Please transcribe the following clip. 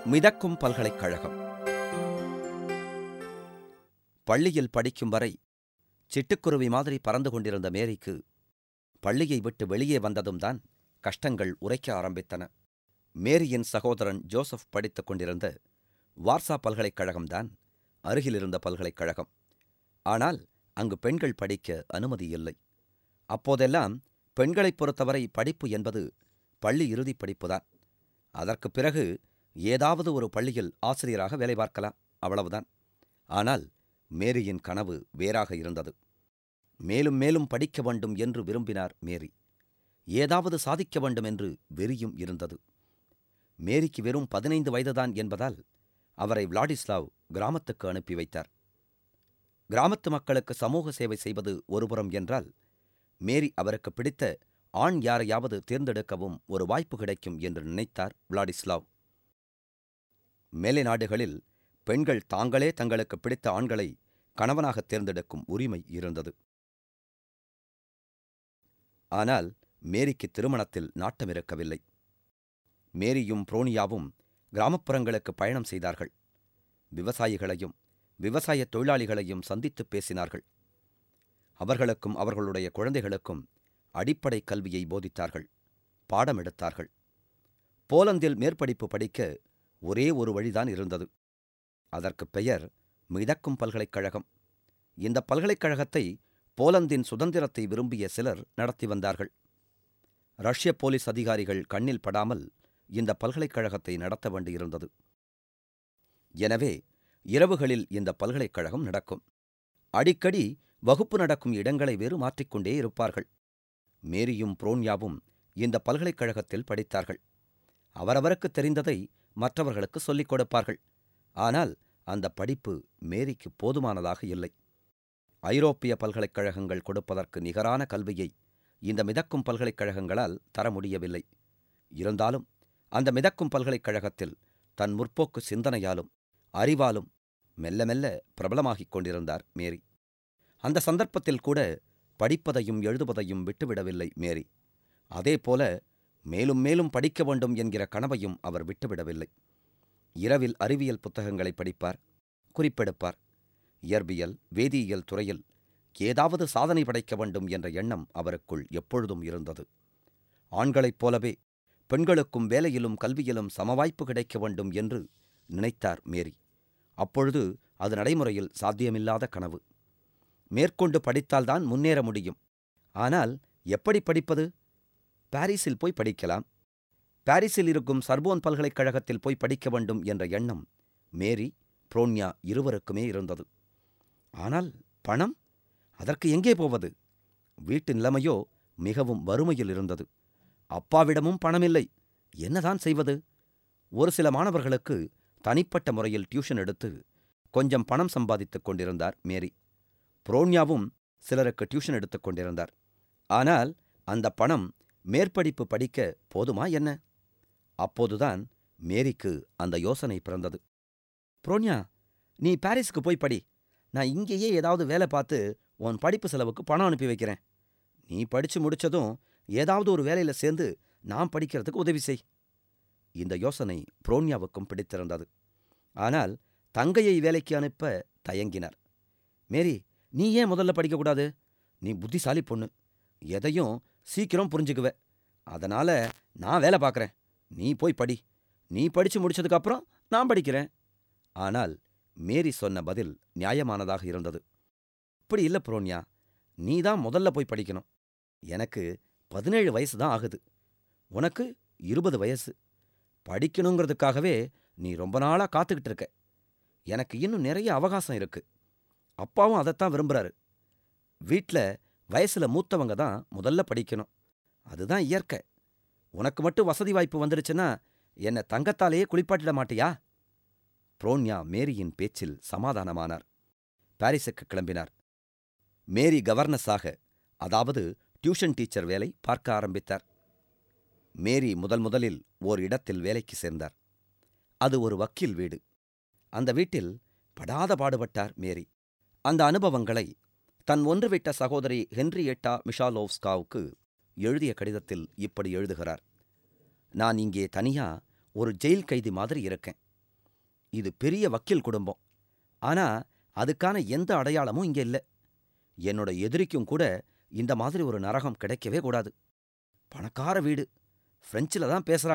மிதக்கும் பல்கலைக்கழகம் பள்ளியில் படிக்கும் வரை சிட்டுக்குருவி மாதிரி பறந்து கொண்டிருந்த மேரிக்கு பள்ளியை விட்டு வெளியே வந்ததும் தான் கஷ்டங்கள் உரைக்க ஆரம்பித்தன மேரியின் சகோதரன் ஜோசப் படித்துக் கொண்டிருந்த வார்சா பல்கலைக்கழகம்தான் அருகிலிருந்த பல்கலைக்கழகம் ஆனால் அங்கு பெண்கள் படிக்க அனுமதி இல்லை அப்போதெல்லாம் பெண்களைப் பொறுத்தவரை படிப்பு என்பது பள்ளி இறுதிப் படிப்புதான் அதற்குப் பிறகு ஏதாவது ஒரு பள்ளியில் ஆசிரியராக வேலை பார்க்கலாம் அவ்வளவுதான் ஆனால் மேரியின் கனவு வேறாக இருந்தது மேலும் மேலும் படிக்க வேண்டும் என்று விரும்பினார் மேரி ஏதாவது சாதிக்க வேண்டும் என்று வெறியும் இருந்தது மேரிக்கு வெறும் பதினைந்து வயதுதான் என்பதால் அவரை விளாடிஸ்லாவ் கிராமத்துக்கு அனுப்பி வைத்தார் கிராமத்து மக்களுக்கு சமூக சேவை செய்வது ஒருபுறம் என்றால் மேரி அவருக்கு பிடித்த ஆண் யாரையாவது தேர்ந்தெடுக்கவும் ஒரு வாய்ப்பு கிடைக்கும் என்று நினைத்தார் விளாடிஸ்லாவ் மேலை நாடுகளில் பெண்கள் தாங்களே தங்களுக்கு பிடித்த ஆண்களை கணவனாக தேர்ந்தெடுக்கும் உரிமை இருந்தது ஆனால் மேரிக்கு திருமணத்தில் நாட்டம் இருக்கவில்லை மேரியும் புரோனியாவும் கிராமப்புறங்களுக்கு பயணம் செய்தார்கள் விவசாயிகளையும் விவசாய தொழிலாளிகளையும் சந்தித்துப் பேசினார்கள் அவர்களுக்கும் அவர்களுடைய குழந்தைகளுக்கும் அடிப்படை கல்வியை போதித்தார்கள் பாடம் எடுத்தார்கள் போலந்தில் மேற்படிப்பு படிக்க ஒரே ஒரு வழிதான் இருந்தது அதற்குப் பெயர் மிதக்கும் பல்கலைக்கழகம் இந்த பல்கலைக்கழகத்தை போலந்தின் சுதந்திரத்தை விரும்பிய சிலர் நடத்தி வந்தார்கள் ரஷ்ய போலீஸ் அதிகாரிகள் கண்ணில் படாமல் இந்த பல்கலைக்கழகத்தை நடத்த வேண்டியிருந்தது எனவே இரவுகளில் இந்த பல்கலைக்கழகம் நடக்கும் அடிக்கடி வகுப்பு நடக்கும் இடங்களை வேறு மாற்றிக்கொண்டே இருப்பார்கள் மேரியும் புரோன்யாவும் இந்த பல்கலைக்கழகத்தில் படித்தார்கள் அவரவருக்கு தெரிந்ததை மற்றவர்களுக்கு சொல்லிக் கொடுப்பார்கள் ஆனால் அந்த படிப்பு மேரிக்கு போதுமானதாக இல்லை ஐரோப்பிய பல்கலைக்கழகங்கள் கொடுப்பதற்கு நிகரான கல்வியை இந்த மிதக்கும் பல்கலைக்கழகங்களால் தர முடியவில்லை இருந்தாலும் அந்த மிதக்கும் பல்கலைக்கழகத்தில் தன் முற்போக்கு சிந்தனையாலும் அறிவாலும் மெல்ல மெல்ல பிரபலமாகிக் கொண்டிருந்தார் மேரி அந்த சந்தர்ப்பத்தில் கூட படிப்பதையும் எழுதுவதையும் விட்டுவிடவில்லை மேரி அதேபோல மேலும் மேலும் படிக்க வேண்டும் என்கிற கனவையும் அவர் விட்டுவிடவில்லை இரவில் அறிவியல் புத்தகங்களை படிப்பார் குறிப்பெடுப்பார் இயற்பியல் வேதியியல் துறையில் ஏதாவது சாதனை படைக்க வேண்டும் என்ற எண்ணம் அவருக்குள் எப்பொழுதும் இருந்தது ஆண்களைப் போலவே பெண்களுக்கும் வேலையிலும் கல்வியிலும் சமவாய்ப்பு கிடைக்க வேண்டும் என்று நினைத்தார் மேரி அப்பொழுது அது நடைமுறையில் சாத்தியமில்லாத கனவு மேற்கொண்டு படித்தால்தான் முன்னேற முடியும் ஆனால் எப்படி படிப்பது பாரிஸில் போய் படிக்கலாம் பாரிஸில் இருக்கும் சர்போன் பல்கலைக்கழகத்தில் போய் படிக்க வேண்டும் என்ற எண்ணம் மேரி புரோன்யா இருவருக்குமே இருந்தது ஆனால் பணம் அதற்கு எங்கே போவது வீட்டு நிலைமையோ மிகவும் வறுமையில் இருந்தது அப்பாவிடமும் பணமில்லை என்னதான் செய்வது ஒரு சில மாணவர்களுக்கு தனிப்பட்ட முறையில் டியூஷன் எடுத்து கொஞ்சம் பணம் சம்பாதித்துக் கொண்டிருந்தார் மேரி புரோன்யாவும் சிலருக்கு டியூஷன் எடுத்துக் கொண்டிருந்தார் ஆனால் அந்த பணம் மேற்படிப்பு படிக்க போதுமா என்ன அப்போதுதான் மேரிக்கு அந்த யோசனை பிறந்தது புரோன்யா நீ பாரிஸுக்கு போய் படி நான் இங்கேயே ஏதாவது வேலை பார்த்து உன் படிப்பு செலவுக்கு பணம் அனுப்பி வைக்கிறேன் நீ படிச்சு முடிச்சதும் ஏதாவது ஒரு வேலையில சேர்ந்து நான் படிக்கிறதுக்கு உதவி செய் இந்த யோசனை புரோன்யாவுக்கும் பிடித்திருந்தது ஆனால் தங்கையை வேலைக்கு அனுப்ப தயங்கினார் மேரி நீ ஏன் முதல்ல படிக்கக்கூடாது நீ புத்திசாலி பொண்ணு எதையும் சீக்கிரம் புரிஞ்சுக்குவ அதனால நான் வேலை பார்க்குறேன் நீ போய் படி நீ படிச்சு முடிச்சதுக்கப்புறம் நான் படிக்கிறேன் ஆனால் மேரி சொன்ன பதில் நியாயமானதாக இருந்தது இப்படி இல்லை புரோன்யா நீ தான் முதல்ல போய் படிக்கணும் எனக்கு பதினேழு வயசு தான் ஆகுது உனக்கு இருபது வயசு படிக்கணுங்கிறதுக்காகவே நீ ரொம்ப நாளாக காத்துக்கிட்டு இருக்க எனக்கு இன்னும் நிறைய அவகாசம் இருக்கு அப்பாவும் அதைத்தான் விரும்புறாரு வீட்டில் வயசுல மூத்தவங்க தான் முதல்ல படிக்கணும் அதுதான் இயற்கை உனக்கு மட்டும் வசதி வாய்ப்பு வந்துடுச்சுன்னா என்னை தங்கத்தாலேயே குளிப்பாட்டிட மாட்டியா புரோன்யா மேரியின் பேச்சில் சமாதானமானார் பாரிஸுக்கு கிளம்பினார் மேரி கவர்னஸாக அதாவது டியூஷன் டீச்சர் வேலை பார்க்க ஆரம்பித்தார் மேரி முதல் முதலில் ஓர் இடத்தில் வேலைக்கு சேர்ந்தார் அது ஒரு வக்கீல் வீடு அந்த வீட்டில் படாத பாடுபட்டார் மேரி அந்த அனுபவங்களை தன் ஒன்றுவிட்ட சகோதரி ஹென்ரியட்டா மிஷாலோவ்ஸ்காவுக்கு எழுதிய கடிதத்தில் இப்படி எழுதுகிறார் நான் இங்கே தனியா ஒரு ஜெயில் கைதி மாதிரி இருக்கேன் இது பெரிய வக்கீல் குடும்பம் ஆனா அதுக்கான எந்த அடையாளமும் இங்க இல்ல என்னோட எதிரிக்கும் கூட இந்த மாதிரி ஒரு நரகம் கிடைக்கவே கூடாது பணக்கார வீடு பிரெஞ்சில தான் பேசுறாங்க